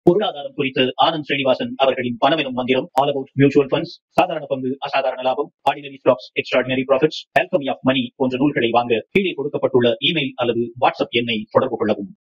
பொருளாதாரம் குறித்து ஆனந்த் ஸ்ரீனிவாசன் அவர்களின் பணமெனும் மந்திரம் ஆல் அபவுட் மியூச்சுவல் ஃபண்ட்ஸ் சாதாரண பங்கு அசாதாரண லாபம் ordinary stocks extraordinary profits alchemy of money போன்ற நூல்களை வாங்க கீழே கொடுக்கப்பட்டுள்ள இமெயில் அல்லது வாட்ஸ்அப் எண்ணை தொடர்பு கொள்ளவும்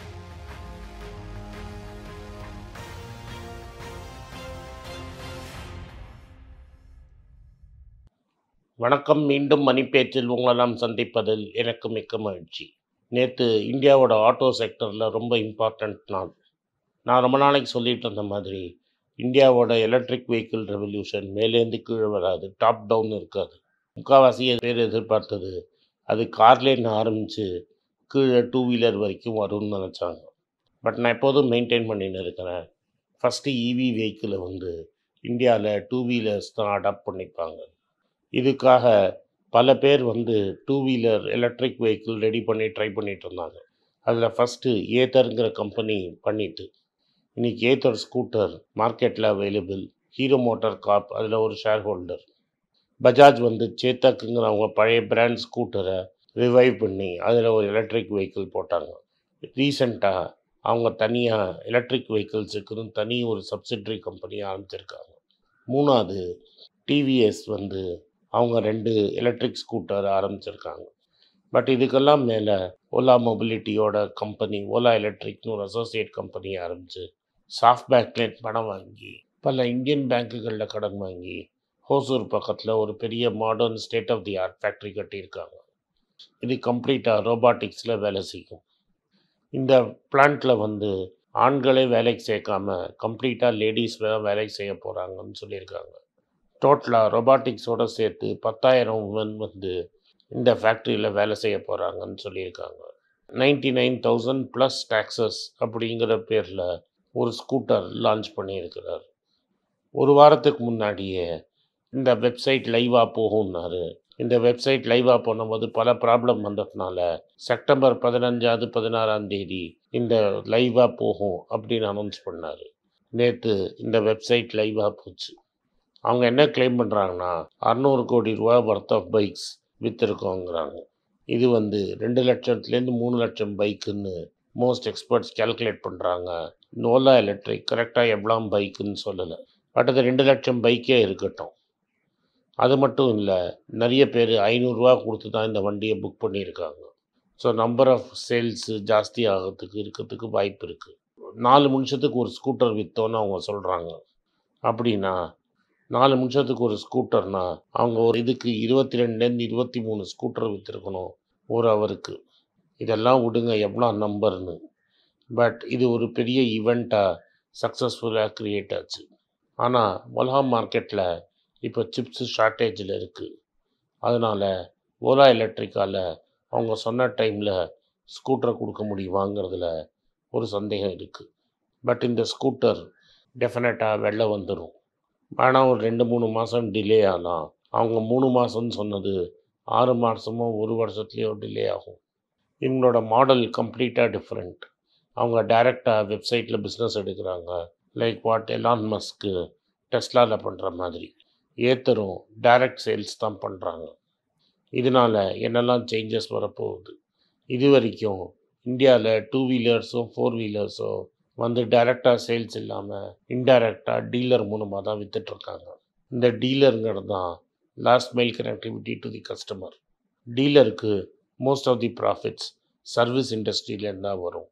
வணக்கம் மீண்டும் மணிப்பேச்சில் உங்களெல்லாம் சந்திப்பதில் எனக்கு மிக்க மகிழ்ச்சி நேற்று இந்தியாவோட ஆட்டோ செக்டரில் ரொம்ப இம்பார்ட்டண்ட் நாள் நான் ரொம்ப நாளைக்கு சொல்லிட்டு இருந்த மாதிரி இந்தியாவோட எலக்ட்ரிக் வெஹிக்கிள் ரெவல்யூஷன் மேலேருந்து கீழே வராது டாப் டவுன் இருக்காது முக்கால்வாசி பேர் எதிர்பார்த்தது அது கார்லேருந்து ஆரம்பித்து கீழே டூ வீலர் வரைக்கும் வரும்னு நினச்சாங்க பட் நான் எப்போதும் மெயின்டைன் பண்ணின்னு இருக்கிறேன் ஃபஸ்ட்டு இவி வெஹிக்கிளை வந்து இந்தியாவில் டூ வீலர்ஸ் தான் அடாப்ட் பண்ணிப்பாங்க இதுக்காக பல பேர் வந்து two wheeler electric vehicle ready பண்ணி ட்ரை பண்ணிட்டு இருந்தாங்க அதில் ஃபஸ்ட்டு ஏத்தருங்கிற கம்பெனி பண்ணிட்டு இன்றைக்கி ஏத்தர் ஸ்கூட்டர் மார்க்கெட்டில் அவைலபிள் ஹீரோ மோட்டார் காப் அதில் ஒரு ஷேர் ஹோல்டர் பஜாஜ் வந்து சேத்தக்குங்கிற அவங்க பழைய பிராண்ட் ஸ்கூட்டரை ரிவைவ் பண்ணி அதில் ஒரு எலக்ட்ரிக் வெஹிக்கிள் போட்டாங்க ரீசெண்டாக அவங்க தனியாக எலக்ட்ரிக் வெஹிக்கிள்ஸுக்குன்னு தனி ஒரு சப்சிடரி கம்பெனி ஆரம்பிச்சிருக்காங்க மூணாவது டிவிஎஸ் வந்து அவங்க ரெண்டு எலக்ட்ரிக் ஸ்கூட்டர் ஆரம்பிச்சிருக்காங்க பட் இதுக்கெல்லாம் மேலே ஓலா மொபிலிட்டியோட கம்பெனி ஓலா எலக்ட்ரிக்னு ஒரு அசோசியேட் கம்பெனி ஆரம்பித்து சாஃப்ட் பேங்க்லேட் பணம் வாங்கி பல இந்தியன் பேங்க்குகளில் கடன் வாங்கி ஹோசூர் பக்கத்தில் ஒரு பெரிய modern state of the art factory கட்டியிருக்காங்க இது கம்ப்ளீட்டாக ரோபாட்டிக்ஸில் வேலை செய்யும் இந்த பிளான்ட்டில் வந்து ஆண்களே வேலைக்கு சேர்க்காம கம்ப்ளீட்டாக லேடிஸ் தான் வேலைக்கு செய்ய போகிறாங்கன்னு சொல்லியிருக்காங்க டோட்டலாக ரொபாட்டிக்ஸோடு சேர்த்து பத்தாயிரம் உமன் வந்து இந்த ஃபேக்ட்ரியில் வேலை செய்ய போகிறாங்கன்னு சொல்லியிருக்காங்க ninety nine thousand plus taxes அப்படிங்கிற பேரில் ஒரு ஸ்கூட்டர் லான்ச் பண்ணியிருக்கிறார் ஒரு வாரத்துக்கு முன்னாடியே இந்த வெப்சைட் லைவாக போகும்னாரு இந்த வெப்சைட் லைவாக போனபோது பல ப்ராப்ளம் வந்ததுனால செப்டம்பர் பதினஞ்சாவது பதினாறாம் தேதி இந்த லைவாக போகும் அப்படின்னு அனௌன்ஸ் பண்ணார் நேற்று இந்த வெப்சைட் லைவாக போச்சு அவங்க என்ன கிளைம் பண்ணுறாங்கன்னா அறநூறு கோடி ரூபா ஒர்த் ஆஃப் பைக்ஸ் விற்றுருக்கோங்கிறாங்க இது வந்து ரெண்டு லட்சத்துலேருந்து மூணு லட்சம் பைக்குன்னு மோஸ்ட் எக்ஸ்பர்ட்ஸ் கேல்குலேட் பண்ணுறாங்க ஓலா எலக்ட்ரிக் கரெக்டாக எவ்வளோ பைக்குன்னு சொல்லலை பட் அது ரெண்டு லட்சம் பைக்கே இருக்கட்டும் அது மட்டும் இல்லை நிறைய பேர் ஐநூறுரூவா கொடுத்து தான் இந்த வண்டியை புக் பண்ணியிருக்காங்க ஸோ நம்பர் ஆஃப் சேல்ஸு ஜாஸ்தி ஆகிறதுக்கு இருக்கிறதுக்கு வாய்ப்பு இருக்குது நாலு நிமிஷத்துக்கு ஒரு ஸ்கூட்டர் விற்றோன்னு அவங்க சொல்கிறாங்க அப்படின்னா நாலு நிமிஷத்துக்கு ஒரு ஸ்கூட்டர்னா அவங்க ஒரு இதுக்கு இருபத்தி ரெண்டுலேருந்து இருபத்தி மூணு ஸ்கூட்டர் விற்றுருக்கணும் ஒரு ஹவருக்கு இதெல்லாம் விடுங்க எவ்வளோ நம்பர்னு பட் இது ஒரு பெரிய ஈவெண்ட்டாக சக்ஸஸ்ஃபுல்லாக க்ரியேட் ஆச்சு ஆனால் உலக மார்க்கெட்டில் இப்போ சிப்ஸு ஷார்ட்டேஜில் இருக்குது அதனால் ஓலா எலக்ட்ரிக்கால் அவங்க சொன்ன டைமில் ஸ்கூட்டரை கொடுக்க முடியுமாங்கிறதுல ஒரு சந்தேகம் இருக்குது பட் இந்த ஸ்கூட்டர் டெஃபினட்டாக வெளில வந்துடும் ஆனால் ஒரு ரெண்டு மூணு மாதம் டிலே ஆனால் அவங்க மூணு மாதம்னு சொன்னது ஆறு மாதமோ ஒரு வருஷத்துலேயோ டிலே ஆகும் இவங்களோட மாடல் கம்ப்ளீட்டாக டிஃப்ரெண்ட் அவங்க டைரெக்டாக வெப்சைட்டில் பிஸ்னஸ் எடுக்கிறாங்க லைக் வாட் எலான் மஸ்க்கு டெஸ்லாவில் பண்ணுற மாதிரி ஏத்தரும் டைரக்ட் சேல்ஸ் தான் பண்ணுறாங்க இதனால் என்னெல்லாம் சேஞ்சஸ் வரப்போகுது இது வரைக்கும் இந்தியாவில் டூ வீலர்ஸும் ஃபோர் வீலர்ஸும் வந்து டைரெக்டாக சேல்ஸ் இல்லாமல் இன்டைரக்டாக டீலர் மூலமாக தான் விற்றுட்ருக்காங்க இந்த டீலருங்கிறது தான் last mile connectivity to the customer டீலருக்கு most of the profits service இண்டஸ்ட்ரியிலேருந்து தான் வரும்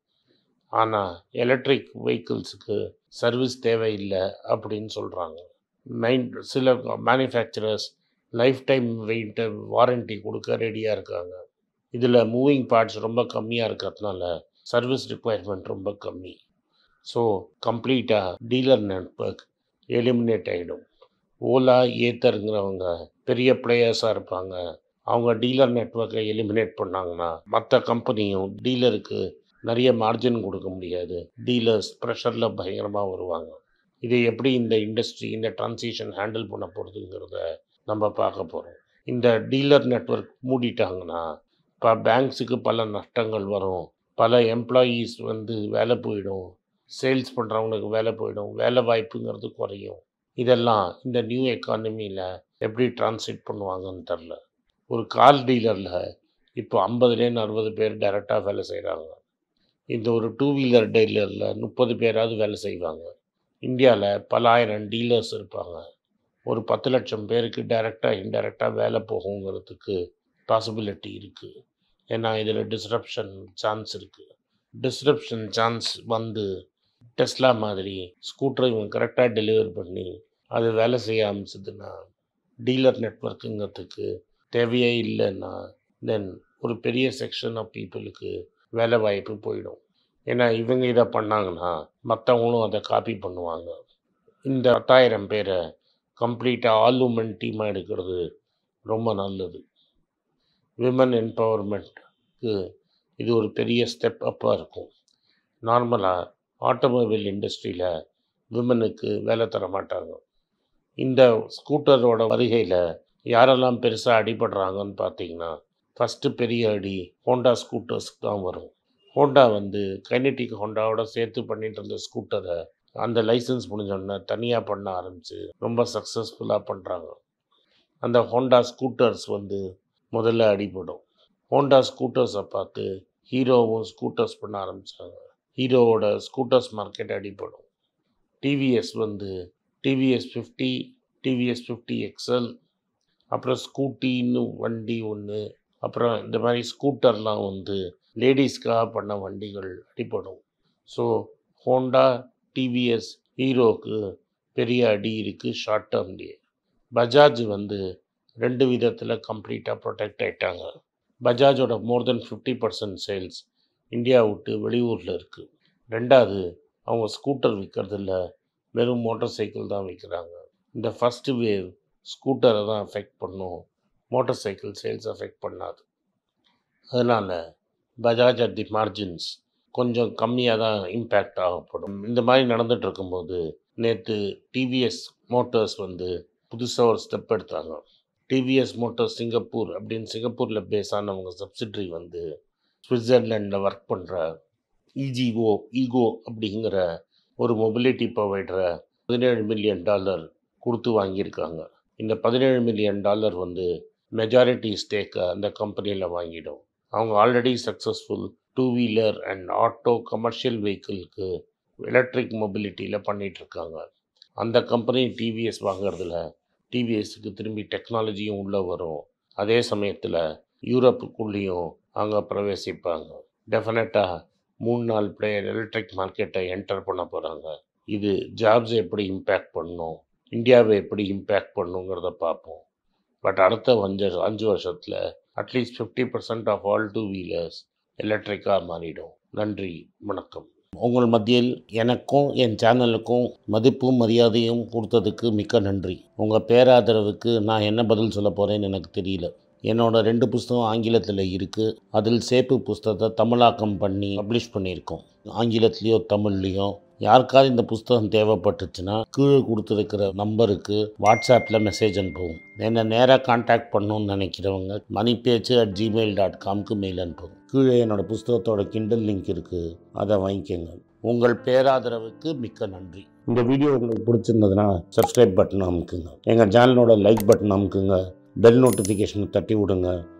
ஆனால் எலக்ட்ரிக் வெஹிக்கிள்ஸுக்கு சர்வீஸ் தேவையில்லை அப்படின்னு சொல்கிறாங்க மைன் சில manufacturers lifetime wait warranty கொடுக்க ரெடியாக இருக்காங்க இதில் மூவிங் பார்ட்ஸ் ரொம்ப கம்மியாக இருக்கிறதுனால சர்வீஸ் ரிக்குவயர்மெண்ட் ரொம்ப கம்மி ஸோ கம்ப்ளீட்டாக டீலர் நெட்ஒர்க் எலிமினேட் ஆகிடும் ஓலா ஏத்தருங்கிறவங்க பெரிய பிளேயர்ஸாக இருப்பாங்க அவங்க டீலர் நெட்ஒர்க்கை எலிமினேட் பண்ணாங்கன்னா மற்ற கம்பெனியும் டீலருக்கு நிறைய மார்ஜின் கொடுக்க முடியாது டீலர்ஸ் ப்ரெஷரில் பயங்கரமாக வருவாங்க இதை எப்படி இந்த இண்டஸ்ட்ரி இந்த ட்ரான்சிஷன் ஹேண்டில் பண்ண போகிறதுங்கிறத நம்ம பார்க்க போகிறோம் இந்த டீலர் நெட்ஒர்க் மூடிட்டாங்கன்னா இப்போ பேங்க்ஸுக்கு பல நஷ்டங்கள் வரும் பல எம்ப்ளாயீஸ் வந்து வேலை போயிடும் சேல்ஸ் பண்ணுறவங்களுக்கு வேலை போயிடும் வேலை வாய்ப்புங்கிறது குறையும் இதெல்லாம் இந்த நியூ எக்கானமியில் எப்படி டிரான்ஸ்லேட் பண்ணுவாங்கன்னு தெரில ஒரு கார் டீலரில் இப்போ ஐம்பதுலேருந்து அறுபது பேர் டைரெக்டாக வேலை செய்கிறாங்க இந்த ஒரு டூ வீலர் டீலரில் முப்பது பேராவது வேலை செய்வாங்க இந்தியாவில் பல ஆயிரம் டீலர்ஸ் இருப்பாங்க ஒரு பத்து லட்சம் பேருக்கு டைரெக்டாக இன்டைரக்டாக வேலை போகுங்கிறதுக்கு பாசிபிலிட்டி இருக்குது ஏன்னா இதில் டிஸ்ரப்ஷன் சான்ஸ் இருக்குது டிஸ்ரப்ஷன் சான்ஸ் வந்து டெஸ்லா மாதிரி ஸ்கூட்டரை இவங்க கரெக்டாக டெலிவர் பண்ணி அது வேலை செய்ய ஆரம்பிச்சதுன்னா டீலர் நெட்ஒர்க்குங்கிறதுக்கு தேவையே இல்லைன்னா தென் ஒரு பெரிய செக்ஷன் ஆஃப் பீப்புளுக்கு வேலை வாய்ப்பு போயிடும் ஏன்னா இவங்க இதை பண்ணாங்கன்னா மற்றவங்களும் அதை காப்பி பண்ணுவாங்க இந்த பத்தாயிரம் பேரை கம்ப்ளீட்டாக ஆல் உமன் டீமாக எடுக்கிறது ரொம்ப நல்லது விமன் எம்பவர்மெண்ட்க்கு இது ஒரு பெரிய ஸ்டெப் அப்பாக இருக்கும் நார்மலாக ஆட்டோமொபைல் இண்டஸ்ட்ரியில் விமனுக்கு வேலை தர மாட்டாங்க இந்த ஸ்கூட்டரோட வருகையில் யாரெல்லாம் பெருசாக அடிபடுறாங்கன்னு பார்த்தீங்கன்னா ஃபஸ்ட்டு பெரிய அடி ஹோண்டா ஸ்கூட்டர்ஸ்க்கு தான் வரும் ஹோண்டா வந்து கைனட்டிக் ஹோண்டாவோட சேர்த்து பண்ணிட்டு இருந்த ஸ்கூட்டரை அந்த லைசன்ஸ் முடிஞ்சோடனே தனியாக பண்ண ஆரம்பித்து ரொம்ப சக்ஸஸ்ஃபுல்லாக பண்ணுறாங்க அந்த ஹோண்டா ஸ்கூட்டர்ஸ் வந்து முதல்ல அடிபடும் ஹோண்டா ஸ்கூட்டர்ஸை பார்த்து ஹீரோவும் ஸ்கூட்டர்ஸ் பண்ண ஆரம்பித்தாங்க ஹீரோவோட ஸ்கூட்டர்ஸ் மார்க்கெட் அடிபடும் டிவிஎஸ் வந்து TVS fifty TVS fifty XL அப்புறம் ஸ்கூட்டின்னு வண்டி ஒன்று அப்புறம் இந்த மாதிரி ஸ்கூட்டர்லாம் வந்து லேடிஸ்க்காக பண்ண வண்டிகள் அடிபடும் ஸோ ஹோண்டா டிவிஎஸ் ஹீரோக்கு பெரிய அடி இருக்குது ஷார்ட் டேர்ம்லேயே பஜாஜ் வந்து ரெண்டு விதத்தில் கம்ப்ளீட்டாக ப்ரொடெக்ட் ஆகிட்டாங்க பஜாஜோட more than fifty percent sales India விட்டு வெளியூரில் இருக்குது ரெண்டாவது அவங்க ஸ்கூட்டர் விற்கிறதில்ல வெறும் மோட்டார் சைக்கிள் தான் விற்கிறாங்க இந்த ஃபஸ்ட்டு வேவ் ஸ்கூட்டரை தான் அஃபெக்ட் பண்ணும் மோட்டார் சைக்கிள் சேல்ஸ் அஃபெக்ட் பண்ணாது அதனால் பஜாஜ் அட் தி மார்ஜின்ஸ் கொஞ்சம் கம்மியாக தான் இம்பேக்ட் ஆகப்படும் இந்த மாதிரி நடந்துட்டு இருக்கும்போது நேற்று டிவிஎஸ் மோட்டார்ஸ் வந்து புதுசாக ஒரு ஸ்டெப் எடுத்தாங்க டிவிஎஸ் மோட்டார்ஸ் சிங்கப்பூர் அப்படின்னு சிங்கப்பூரில் பேஸ் ஆனவங்க சப்சிட்ரி வந்து சுவிட்சர்லாண்டில் ஒர்க் பண்ணுற இஜிஓ ஈகோ அப்படிங்கிற ஒரு மொபிலிட்டி ப்ரொவைடரை பதினேழு மில்லியன் டாலர் கொடுத்து வாங்கியிருக்காங்க இந்த பதினேழு மில்லியன் டாலர் வந்து மெஜாரிட்டி ஸ்டேக்கை அந்த கம்பெனியில் வாங்கிடும் அவங்க already successful two wheeler and auto commercial வெஹிக்கிளுக்கு எலக்ட்ரிக் மொபிலிட்டியில் பண்ணிகிட்ருக்காங்க அந்த கம்பெனி டிவிஎஸ் வாங்குறதுல டிவிஎஸ்க்கு திரும்பி டெக்னாலஜியும் உள்ளே வரும் அதே சமயத்தில் யூரோப்புக்குள்ளேயும் அவங்க பிரவேசிப்பாங்க டெஃபினட்டாக மூணு நாலு பிளேயர் எலக்ட்ரிக் மார்க்கெட்டை என்டர் பண்ண போகிறாங்க இது ஜாப்ஸ் எப்படி இம்பேக்ட் பண்ணும் இந்தியாவை எப்படி இம்பேக்ட் பண்ணுங்கிறத பார்ப்போம் பட் அடுத்த அஞ்சு அஞ்சு வருஷத்தில் at least fifty percent of all two wheelers எலக்ட்ரிக்காக மாறிடும் நன்றி வணக்கம் உங்கள் மத்தியில் எனக்கும் என் சேனலுக்கும் மதிப்பும் மரியாதையும் கொடுத்ததுக்கு மிக்க நன்றி உங்கள் பேராதரவுக்கு நான் என்ன பதில் சொல்ல போகிறேன்னு எனக்கு தெரியல என்னோட ரெண்டு புஸ்தகம் ஆங்கிலத்தில் இருக்குது அதில் சேப்பு புஸ்தகத்தை தமிழாக்கம் பண்ணி பப்ளிஷ் பண்ணியிருக்கோம் ஆங்கிலத்துலேயோ தமிழ்லேயோ யாருக்காவது இந்த புஸ்தகம் தேவைப்பட்டுச்சுன்னா கீழே கொடுத்துருக்கிற நம்பருக்கு வாட்ஸ்அப்பில் மெசேஜ் அனுப்புவோம் என்னை நேராக காண்டாக்ட் பண்ணணும்னு நினைக்கிறவங்க மணி பேச்சு அட் ஜிமெயில் டாட் காம்க்கு மெயில் அனுப்புவோம் கீழே என்னோடய புஸ்தகத்தோட கிண்டல் லிங்க் இருக்குது அதை வாங்கிக்கோங்க உங்கள் பேராதரவுக்கு மிக்க நன்றி இந்த வீடியோ உங்களுக்கு பிடிச்சிருந்ததுன்னா சப்ஸ்கிரைப் பட்டன் அமுக்குங்க எங்கள் சேனலோட லைக் பட்டன் அமுக்குங்க பெல் நோட்டிஃபிகேஷனை தட்டி விடுங்க